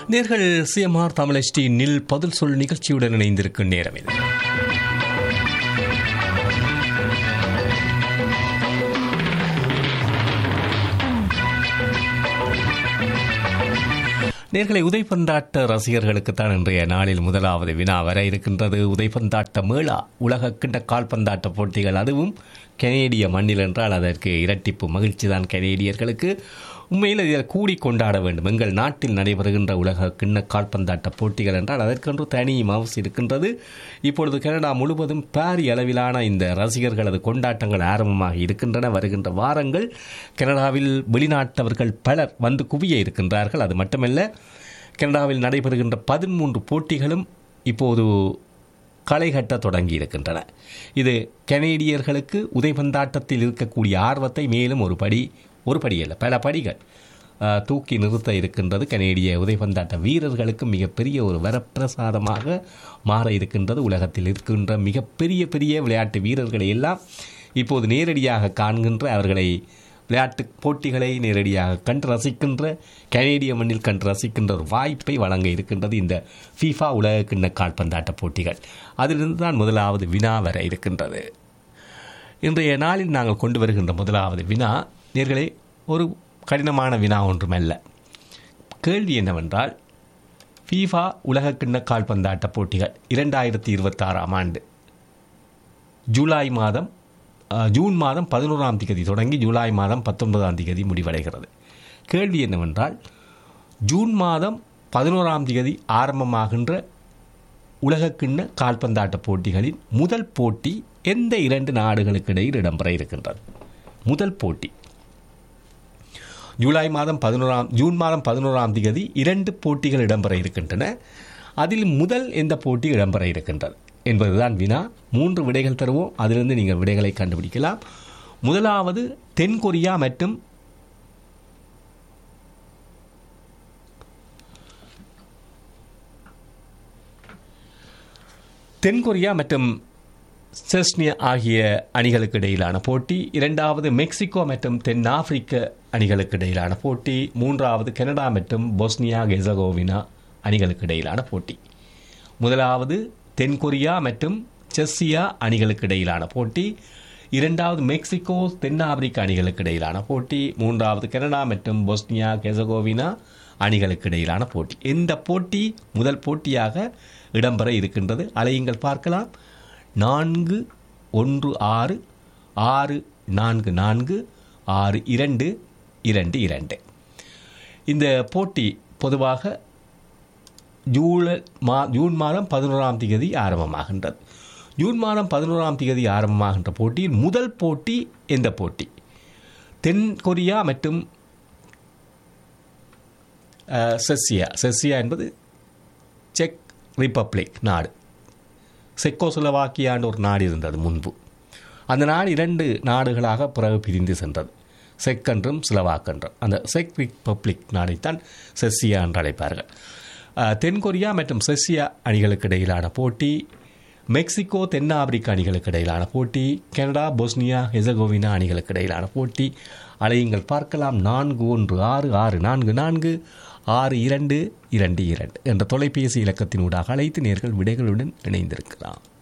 நேர்கள் CMR Tamil D நில் பதில் சொல் நிகழ்ச்சியுடன் இணைந்திருக்கும் நேரம் இது நேர்களை உதைப்பந்தாட்ட ரசிகர்களுக்குத்தான் இன்றைய நாளில் முதலாவது வினா வர இருக்கின்றது உதைப்பந்தாட்ட மேளா உலக கிண்ட கால்பந்தாட்ட போட்டிகள் அதுவும் கனேடிய மண்ணில் என்றால் அதற்கு இரட்டிப்பு மகிழ்ச்சி தான் கனேடியர்களுக்கு உண்மையில் இதில் கூடி கொண்டாட வேண்டும் எங்கள் நாட்டில் நடைபெறுகின்ற உலக கிண்ண கால்பந்தாட்ட போட்டிகள் என்றால் அதற்கென்று தனி மவுஸ் இருக்கின்றது இப்பொழுது கனடா முழுவதும் பாரி அளவிலான இந்த ரசிகர்களது கொண்டாட்டங்கள் ஆரம்பமாக இருக்கின்றன வருகின்ற வாரங்கள் கனடாவில் வெளிநாட்டவர்கள் பலர் வந்து குவிய இருக்கின்றார்கள் அது மட்டுமல்ல கனடாவில் நடைபெறுகின்ற பதிமூன்று போட்டிகளும் இப்போது களை கட்ட தொடங்கி இருக்கின்றன இது கனேடியர்களுக்கு உதைபந்தாட்டத்தில் இருக்கக்கூடிய ஆர்வத்தை மேலும் ஒரு படி ஒரு படி அல்ல பல படிகள் அஹ், தூக்கி நிறுத்த இருக்கின்றது கனேடிய உதைபந்தாட்ட வீரர்களுக்கு மிகப்பெரிய ஒரு வரப்பிரசாதமாக மாற இருக்கின்றது உலகத்தில் இருக்கின்ற மிகப்பெரிய பெரிய விளையாட்டு வீரர்களை எல்லாம் இப்போது நேரடியாக காண்கின்ற அவர்களை விளையாட்டு போட்டிகளை நேரடியாக கண்டு ரசிக்கின்ற கனேடிய மண்ணில் கண்டு ரசிக்கின்ற ஒரு வாய்ப்பை வழங்க இருக்கின்றது இந்த ஃபீஃபா உலக கிண்ண கால்பந்தாட்ட போட்டிகள் அதிலிருந்து தான் முதலாவது வினா வர இருக்கின்றது இன்றைய நாளில் நாங்கள் கொண்டு வருகின்ற முதலாவது வினா நேர்களே ஒரு கடினமான வினா ஒன்றுமல்ல கேள்வி என்னவென்றால் ஃபீஃபா உலக கிண்ண கால்பந்தாட்ட போட்டிகள் இரண்டாயிரத்தி இருபத்தாறாம் ஆண்டு ஜூலை மாதம் அஹ், ஜூன் மாதம் பதினோராம் தேதி தொடங்கி ஜூலை மாதம் பத்தொன்பதாம் தேதி முடிவடைகிறது கேள்வி என்னவென்றால் ஜூன் மாதம் பதினோராம் தேதி ஆரம்பமாகின்ற உலகக்கிண்ண கால்பந்தாட்ட போட்டிகளின் முதல் போட்டி எந்த இரண்டு நாடுகளுக்கு இடையில் இடம்பெற இருக்கின்றது முதல் போட்டி ஜூலை மாதம் பதினோராம் ஜூன் மாதம் பதினோராம் தேதி இரண்டு போட்டிகள் இடம்பெற இருக்கின்றன அதில் முதல் எந்த போட்டி இடம்பெற இருக்கின்றது என்பதுதான் வினா மூன்று விடைகள் தருவோம் அதிலிருந்து நீங்கள் விடைகளை கண்டுபிடிக்கலாம் முதலாவது தென்கொரியா மற்றும் தென்கொரியா மற்றும் செஸ்னியா ஆகிய அணிகளுக்கு இடையிலான போட்டி இரண்டாவது மெக்சிகோ மற்றும் தென்னாப்பிரிக்க அணிகளுக்கு இடையிலான போட்டி மூன்றாவது கனடா மற்றும் பொஸ்னியா கெசகோவினா அணிகளுக்கு இடையிலான போட்டி முதலாவது தென்கொரியா மற்றும் செஸ்ஸியா அணிகளுக்கு இடையிலான போட்டி இரண்டாவது மெக்சிகோ தென்னாப்பிரிக்க அணிகளுக்கு இடையிலான போட்டி மூன்றாவது கனடா மற்றும் பொஸ்னியா கெசகோவினா அணிகளுக்கு இடையிலான போட்டி இந்த போட்டி முதல் போட்டியாக இடம்பெற இருக்கின்றது அலையுங்கள் பார்க்கலாம் நான்கு ஒன்று ஆறு ஆறு நான்கு நான்கு ஆறு இரண்டு இரண்டு இரண்டு இந்த போட்டி பொதுவாக ஜூலை மா ஜூன் மாதம் பதினோராம் தேதி ஆரம்பமாகின்றது ஜூன் மாதம் பதினோராம் தேதி ஆரம்பமாகின்ற போட்டியில் முதல் போட்டி எந்த போட்டி தென் கொரியா மற்றும் அஹ், செஸ்ஸியா செஸ்ஸியா என்பது செக் ரிப்பப்ளிக் நாடு செக்கோஸ்லோவாக்கியான்னு ஒரு நாடு இருந்தது முன்பு அந்த நாடு இரண்டு நாடுகளாக பிறகு பிரிந்து சென்றது செக் என்றும் ஸ்லோவாக் அந்த செக் ரிப்பப்ளிக் நாடைத்தான் செஸ்ஸியா என்று அழைப்பார்கள் அஹ், தென்கொரியா மற்றும் செஸ்ஸியா அணிகளுக்கு இடையிலான போட்டி மெக்சிகோ தென்னாப்பிரிக்க அணிகளுக்கு இடையிலான போட்டி கனடா பொஸ்னியா ஹெசகோவினா அணிகளுக்கு இடையிலான போட்டி அலையுங்கள் பார்க்கலாம் நான்கு ஒன்று ஆறு ஆறு நான்கு நான்கு ஆறு இரண்டு இரண்டு இரண்டு என்ற தொலைபேசி இலக்கத்தினூடாக அழைத்து நேர்கள் விடைகளுடன் இணைந்திருக்கலாம்